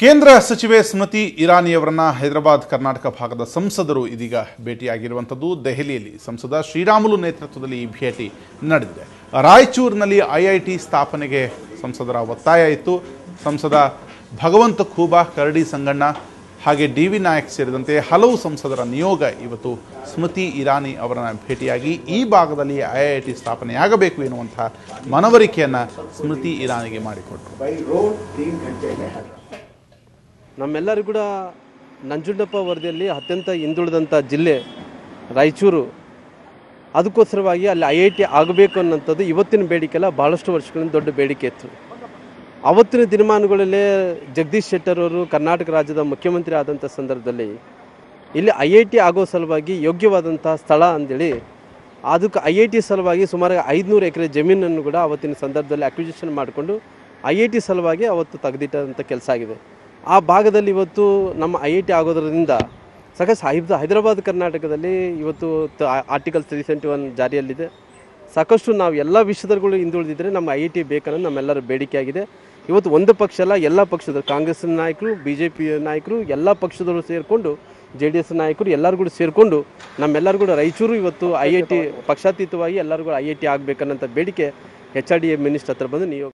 ಕೇಂದ್ರ ಸಚಿವೆ ಸ್ಮೃತಿ ಇರಾನಿಯವರನ್ನ ಹೈದರಾಬಾದ್ ಕರ್ನಾಟಕ ಭಾಗದ ಸಂಸದರು ಇದೀಗ ಭೇಟಿಯಾಗಿರುವಂಥದ್ದು ದೆಹಲಿಯಲ್ಲಿ ಸಂಸದ ಶ್ರೀರಾಮುಲು ನೇತೃತ್ವದಲ್ಲಿ ಈ ಭೇಟಿ ನಡೆದಿದೆ ರಾಯಚೂರಿನಲ್ಲಿ ಐಐಟಿ ಸ್ಥಾಪನೆಗೆ ಸಂಸದರ ಒತ್ತಾಯ ಇತ್ತು ಸಂಸದ ಭಗವಂತ ಖೂಬಾ ಕರಡಿ ಸಂಗಣ್ಣ ಹಾಗೆ ಡಿ ವಿ ನಾಯಕ್ ಸೇರಿದಂತೆ ಹಲವು ಸಂಸದರ ನಿಯೋಗ ಇವತ್ತು ಸ್ಮೃತಿ ಇರಾನಿ ಅವರನ್ನ ಭೇಟಿಯಾಗಿ ಈ ಭಾಗದಲ್ಲಿ ಐ ಐ ಟಿ ಸ್ಥಾಪನೆಯಾಗಬೇಕು ಎನ್ನುವಂತಹ ಮನವರಿಕೆಯನ್ನು ಸ್ಮೃತಿ ಇರಾನಿಗೆ ಮಾಡಿಕೊಟ್ರು by road तीन घंटे में है ನಮ್ಮೆಲ್ಲರಿಗೂ ಕೂಡ ನಂಜುಂಡಪ್ಪ ವರದಿಯಲ್ಲಿ ಅತ್ಯಂತ ಹಿಂದುಳಿದಂಥ ಜಿಲ್ಲೆ ರಾಯಚೂರು ಅದಕ್ಕೋಸ್ಕರವಾಗಿ ಅಲ್ಲಿ ಐ ಐ ಟಿ ಆಗಬೇಕು ಅನ್ನೋಂಥದ್ದು ಇವತ್ತಿನ ಬೇಡಿಕೆ ಅಲ್ಲ ಭಾಳಷ್ಟು ವರ್ಷಗಳಿಂದ ದೊಡ್ಡ ಬೇಡಿಕೆ ಇತ್ತು ಅವತ್ತಿನ ದಿನಮಾನಗಳಲ್ಲೇ ಜಗದೀಶ್ ಶೆಟ್ಟರ್ ಅವರು ಕರ್ನಾಟಕ ರಾಜ್ಯದ ಮುಖ್ಯಮಂತ್ರಿ ಆದಂಥ ಸಂದರ್ಭದಲ್ಲಿ ಇಲ್ಲಿ ಐ ಐ ಟಿ ಆಗೋ ಸಲುವಾಗಿ ಯೋಗ್ಯವಾದಂಥ ಸ್ಥಳ ಅಂದೇಳಿ ಅದಕ್ಕೆ ಐ ಐ ಟಿ ಸಲುವಾಗಿ ಸುಮಾರು ಐದುನೂರು ಎಕರೆ ಜಮೀನನ್ನು ಕೂಡ ಅವತ್ತಿನ ಸಂದರ್ಭದಲ್ಲಿ ಅಕ್ವಿಸಿಷನ್ ಮಾಡಿಕೊಂಡು ಐ ಐ ಟಿ ಸಲುವಾಗಿ ಅವತ್ತು ತೆಗೆದಿಟ್ಟಂಥ ಕೆಲಸ ಆಗಿದೆ ಆ ಭಾಗದಲ್ಲಿ ಇವತ್ತು ನಮ್ಮ ಐ ಐ ಟಿ ಆಗೋದ್ರಿಂದ ಸಾಕಷ್ಟು ಹೈದ ಹೈದರಾಬಾದ್ ಕರ್ನಾಟಕದಲ್ಲಿ ಇವತ್ತು ಆರ್ಟಿಕಲ್ ತ್ರೀ ಸೆವೆಂಟಿ ಒನ್ ಜಾರಿಯಲ್ಲಿದೆ ಸಾಕಷ್ಟು ನಾವು ಎಲ್ಲ ವಿಷಯದಗಳು ಹಿಂದುಳಿದಿದ್ರೆ ನಮ್ಮ ಐ ಐ ಟಿ ಬೇಕನ್ನೋದು ನಮ್ಮೆಲ್ಲರ ಬೇಡಿಕೆ ಆಗಿದೆ ಇವತ್ತು ಒಂದು ಪಕ್ಷ ಅಲ್ಲ ಎಲ್ಲ ಪಕ್ಷದ ಕಾಂಗ್ರೆಸ್ ನಾಯಕರು ಬಿ ಜೆ ಪಿ ನಾಯಕರು ಎಲ್ಲ ಪಕ್ಷದವರು ಸೇರಿಕೊಂಡು ಜೆ ಡಿ ಎಸ್ ನಾಯಕರು ಎಲ್ಲರೂ ಕೂಡ ಸೇರಿಕೊಂಡು ನಮ್ಮೆಲ್ಲರೂ ಕೂಡ ರಾಯಚೂರು ಇವತ್ತು ಐ ಐ ಟಿ ಪಕ್ಷಾತೀತವಾಗಿ ಎಲ್ಲರೂ ಕೂಡ ಐ ಐ ಟಿ ಆಗಬೇಕನ್ನೋಂಥ ಬೇಡಿಕೆ ಎಚ್ ಆರ್ ಡಿ ಎ ಮಿನಿಸ್ಟರ್ ಹತ್ರ ಬಂದು ನಿಯೋಗ